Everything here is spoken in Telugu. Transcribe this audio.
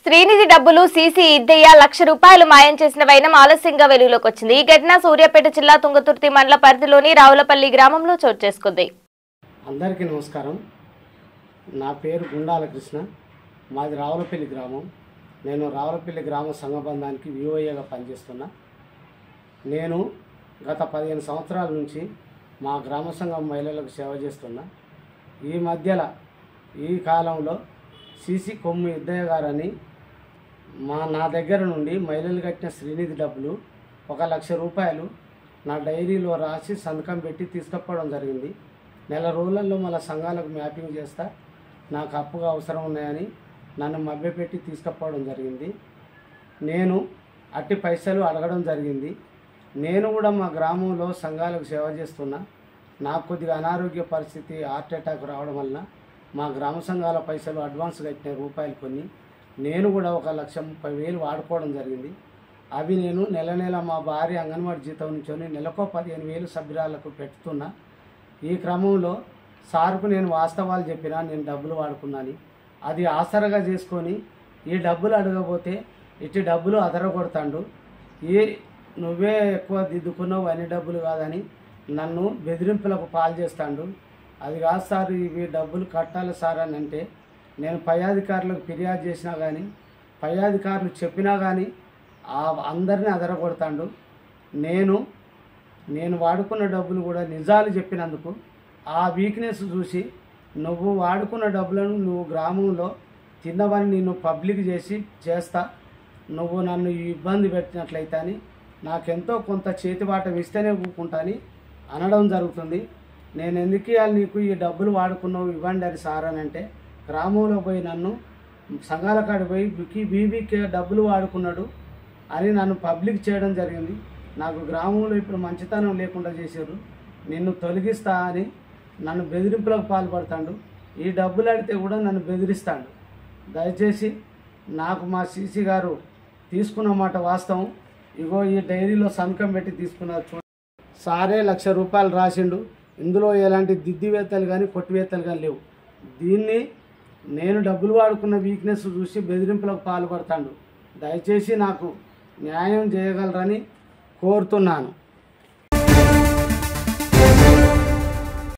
శ్రీనిధి డబ్బులు సీసీ ఇద్దయ్య లక్ష రూపాయలు మాయం చేసిన వైనం ఆలస్యంగా వెలుగులోకి వచ్చింది ఈ ఘటన సూర్యాపేట జిల్లా తుంగతుర్తి మండల పరిధిలోని రావులపల్లి గ్రామంలో చోటు చేసుకుంది అందరికీ నమస్కారం నా పేరు గుండాల కృష్ణ మాది రావులపల్లి గ్రామం నేను రావులపల్లి గ్రామ సంఘబంధానికి విఓఏగా పనిచేస్తున్నా నేను గత పదిహేను సంవత్సరాల నుంచి మా గ్రామ సంఘం మహిళలకు సేవ చేస్తున్నా ఈ మధ్యలో ఈ కాలంలో సిసి కొమ్ము ఇద్దయ్య గారని మా నా దగ్గర నుండి మహిళలు కట్టిన శ్రీనిధి డబ్బులు ఒక లక్ష రూపాయలు నా డైరీలో రాసి సంతకం పెట్టి తీసుకపోవడం జరిగింది నెల రోజులలో మళ్ళీ సంఘాలకు మ్యాపింగ్ చేస్తా నాకు అప్పుగా అవసరం ఉన్నాయని నన్ను మభ్యపెట్టి తీసుకపోవడం జరిగింది నేను అట్టి పైసలు అడగడం జరిగింది నేను కూడా మా గ్రామంలో సంఘాలకు సేవ చేస్తున్నా నాకు కొద్దిగా అనారోగ్య పరిస్థితి హార్ట్ అటాక్ రావడం వలన మా గ్రామ సంఘాల పైసలు అడ్వాన్స్ కట్టిన రూపాయలు కొన్ని నేను కూడా ఒక లక్ష ముప్పై వేలు వాడుకోవడం జరిగింది అవి నేను నెల నెల మా భార్య అంగన్వాడీ జీతం నుంచొని నెలకో పదిహేను వేలు సభ్యురాలకు పెడుతున్నా ఈ క్రమంలో సార్కు నేను వాస్తవాలు చెప్పినా నేను డబ్బులు వాడుకున్నాను అది ఆసరగా చేసుకొని ఈ డబ్బులు అడగబోతే ఇటు డబ్బులు అదరగొడతాడు ఈ నువ్వే ఎక్కువ దిద్దుకున్నావు అన్ని డబ్బులు కాదని నన్ను బెదిరింపులకు పాలు చేస్తాడు అది కాదు సార్ ఇవి డబ్బులు కట్టాలి సార్ అని అంటే నేను పై అధికారులకు ఫిర్యాదు చేసినా కానీ పై అధికారులు చెప్పినా కానీ ఆ అందరినీ అదరగొడతాడు నేను నేను వాడుకున్న డబ్బులు కూడా నిజాలు చెప్పినందుకు ఆ వీక్నెస్ చూసి నువ్వు వాడుకున్న డబ్బులను నువ్వు గ్రామంలో తిన్నవని నేను పబ్లిక్ చేసి చేస్తా నువ్వు నన్ను ఈ ఇబ్బంది పెట్టినట్లయితే అని నాకెంతో కొంత చేతిబాటం ఇస్తేనే ఊరుకుంటాని అనడం జరుగుతుంది నేను ఎందుకు ఇవ్వాలి నీకు ఈ డబ్బులు వాడుకున్నావు ఇవ్వండి అని సార్ అని అంటే గ్రామంలో పోయి నన్ను సంఘాల కాడికి పోయి బికి బీబీకి డబ్బులు వాడుకున్నాడు అని నన్ను పబ్లిక్ చేయడం జరిగింది నాకు గ్రామంలో ఇప్పుడు మంచితనం లేకుండా చేశారు నిన్ను తొలగిస్తా అని నన్ను బెదిరింపులకు పాల్పడతాడు ఈ డబ్బులు అడిగితే కూడా నన్ను బెదిరిస్తాడు దయచేసి నాకు మా సీసీ గారు తీసుకున్న మాట వాస్తవం ఇగో ఈ డైరీలో సంతకం పెట్టి తీసుకున్నారు చూడండి సారే లక్ష రూపాయలు రాసిండు ఇందులో ఎలాంటి దిద్దివేత్తలు కానీ కొట్టివేత్తలు కానీ లేవు దీన్ని నేను డబ్బులు వాడుకున్న వీక్నెస్ చూసి బెదిరింపులకు పాల్పడతాడు దయచేసి నాకు న్యాయం చేయగలరని కోరుతున్నాను